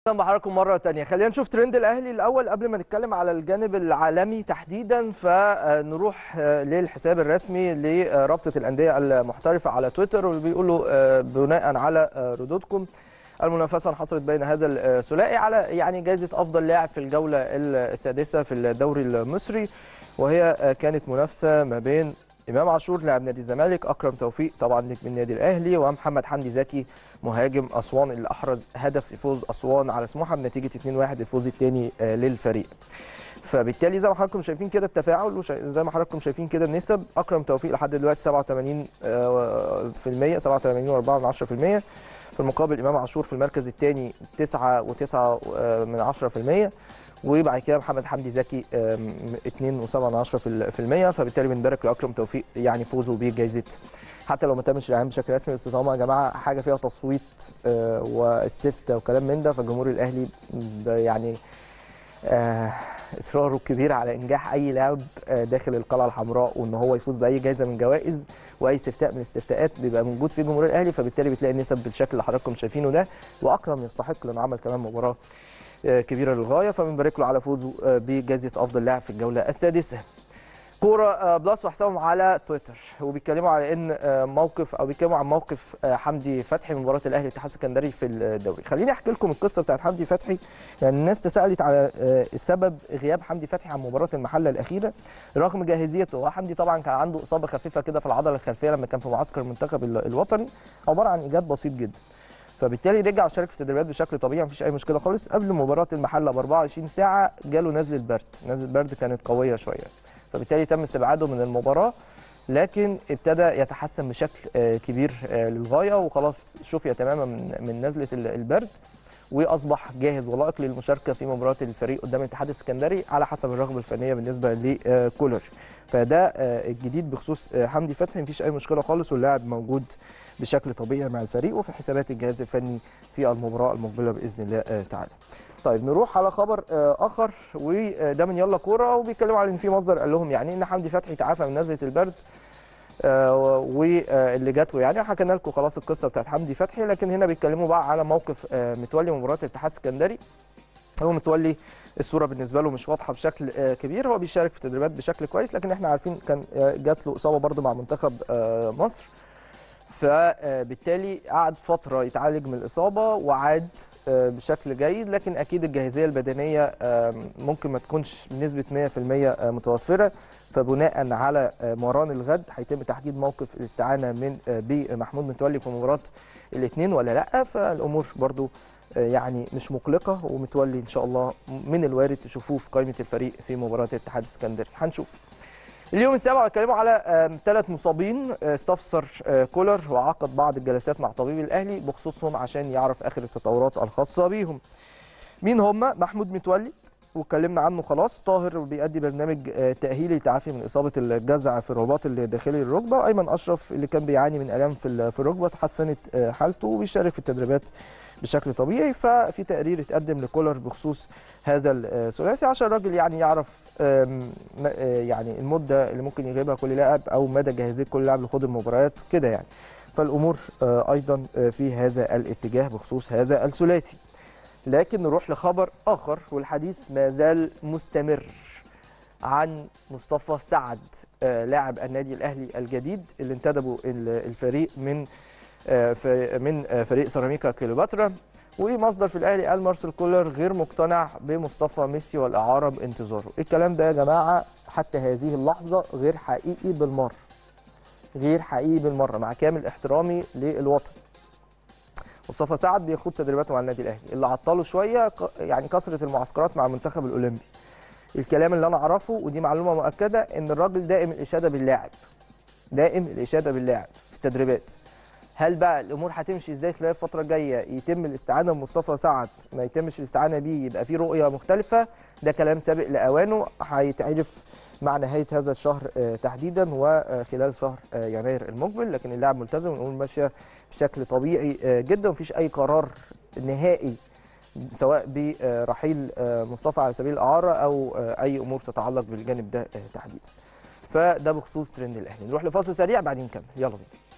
اهلا بحضراتكم مره تانية خلينا نشوف ترند الاهلي الاول قبل ما نتكلم على الجانب العالمي تحديدا فنروح للحساب الرسمي لرابطه الانديه المحترفه على تويتر واللي بيقولوا بناء على ردودكم المنافسه حصلت بين هذا الثنائي على يعني جائزه افضل لاعب في الجوله السادسه في الدوري المصري وهي كانت منافسه ما بين امام عاشور لاعب نادي الزمالك اكرم توفيق طبعا نجم النادي الاهلي ومحمد حمدي زكي مهاجم اسوان اللي احرز هدف في فوز اسوان على سموحه بنتيجه 2-1 الفوز الثاني للفريق فبالتالي زي ما حضراتكم شايفين كده التفاعل وزي ما حضراتكم شايفين كده النسب اكرم توفيق لحد دلوقتي 87 في 87 و4 من 10% في المقابل امام عاشور في المركز الثاني 9 و9 من 10% وبعد كده محمد حمدي زكي 2.7% فبالتالي بنبارك لاكرم توفيق يعني فوزه بجائزه حتى لو ما تمش الاعلان بشكل رسمي بس طالما يا جماعه حاجه فيها تصويت واستفتاء وكلام من ده فالجمهور الاهلي يعني اصراره الكبير على انجاح اي لاعب داخل القلعه الحمراء وان هو يفوز باي جائزه من جوائز واي استفتاء من الاستفتاءات بيبقى موجود في جمهور الاهلي فبالتالي بتلاقي النسب بالشكل اللي حضراتكم شايفينه ده واكرم يستحق لانه عمل كمان مباراه كبيره للغايه فبنبارك له على فوزه بجائزه افضل لاعب في الجوله السادسه. كوره بلس وحسابهم على تويتر وبيتكلموا على ان موقف او بيتكلموا عن موقف حمدي فتحي من مباراه الاهلي الاتحاد السكندري في الدوري خليني احكي لكم القصه بتاعت حمدي فتحي يعني الناس تسالت على سبب غياب حمدي فتحي عن مباراه المحله الاخيره رغم جاهزيته وحمدي طبعا كان عنده اصابه خفيفه كده في العضله الخلفيه لما كان في معسكر المنتخب الوطني عباره عن ايجاد بسيط جدا فبالتالي رجع وشارك في التدريبات بشكل طبيعي مفيش اي مشكله خالص قبل مباراه المحله ب 24 ساعه جاله نزله برد نزله برد كانت قويه شويه فبالتالي تم استبعاده من المباراه لكن ابتدى يتحسن بشكل كبير للغايه وخلاص شفي تماما من من نزله البرد واصبح جاهز ولائق للمشاركه في مباراه الفريق قدام الاتحاد السكندري على حسب الرغبه الفنيه بالنسبه لكولر فده الجديد بخصوص حمدي فتحي مفيش اي مشكله خالص واللاعب موجود بشكل طبيعي مع الفريق وفي حسابات الجهاز الفني في المباراه المقبله باذن الله تعالى. طيب نروح على خبر اخر وده من يلا كوره وبيتكلموا على ان في مصدر قال لهم يعني ان حمدي فتحي تعافى من نزله البرد واللي جات له يعني حكينا لكم خلاص القصه بتاعت حمدي فتحي لكن هنا بيتكلموا بقى على موقف متولي مباراه الاتحاد السكندري هو متولي الصوره بالنسبه له مش واضحه بشكل كبير هو بيشارك في التدريبات بشكل كويس لكن احنا عارفين كان جات له اصابه برده مع منتخب مصر فبالتالي قعد فتره يتعالج من الاصابه وعاد بشكل جيد لكن اكيد الجاهزيه البدنيه ممكن ما تكونش بنسبه 100% متوفره فبناء على مران الغد هيتم تحديد موقف الاستعانه من بمحمود متولي في مباراه الاثنين ولا لا فالامور برضو يعني مش مقلقه ومتولي ان شاء الله من الوارد تشوفوه في قائمه الفريق في مباراه الاتحاد السكندري هنشوف اليوم السابع اتكلموا على ثلاث مصابين استفسر كولر وعقد بعض الجلسات مع طبيب الاهلي بخصوصهم عشان يعرف اخر التطورات الخاصه بيهم. مين هم؟ محمود متولي واتكلمنا عنه خلاص طاهر بيأدي برنامج تأهيلي للتعافي من إصابة الجزع في الرباط الداخلي للركبة وأيمن أشرف اللي كان بيعاني من آلام في الركبة تحسنت حالته وبيشارك في التدريبات بشكل طبيعي ففي تقرير اتقدم لكولر بخصوص هذا الثلاثي عشان الراجل يعني يعرف يعني المده اللي ممكن يغيبها كل لاعب او مدى جاهزيه كل لاعب لخوض المباريات كده يعني فالامور ايضا في هذا الاتجاه بخصوص هذا الثلاثي لكن نروح لخبر اخر والحديث ما زال مستمر عن مصطفى سعد لاعب النادي الاهلي الجديد اللي انتدبوا الفريق من من فريق سيراميكا كليوباترا ومصدر في الاهلي قال مارسيل كولر غير مقتنع بمصطفى ميسي والاعاره بانتظاره الكلام ده يا جماعه حتى هذه اللحظه غير حقيقي بالمره غير حقيقي بالمره مع كامل احترامي للوطن مصطفى سعد بيخوض تدريباته مع النادي الاهلي اللي عطله شويه يعني كثره المعسكرات مع المنتخب الاولمبي الكلام اللي انا اعرفه ودي معلومه مؤكده ان الراجل دائم الاشاده باللاعب دائم الاشاده باللاعب في التدريبات هل بقى الامور هتمشي ازاي خلال الفتره الجايه يتم الاستعانه بمصطفى سعد ما يتمش الاستعانه بيه يبقى في رؤيه مختلفه ده كلام سابق لاوانه هيتعرف مع نهايه هذا الشهر تحديدا وخلال شهر يناير المقبل لكن اللاعب ملتزم ونقول ماشيه بشكل طبيعي جدا ومفيش اي قرار نهائي سواء برحيل مصطفى على سبيل الاعاره او اي امور تتعلق بالجانب ده تحديدا فده بخصوص ترند الاهلي نروح لفاصل سريع بعدين نكمل يلا بينا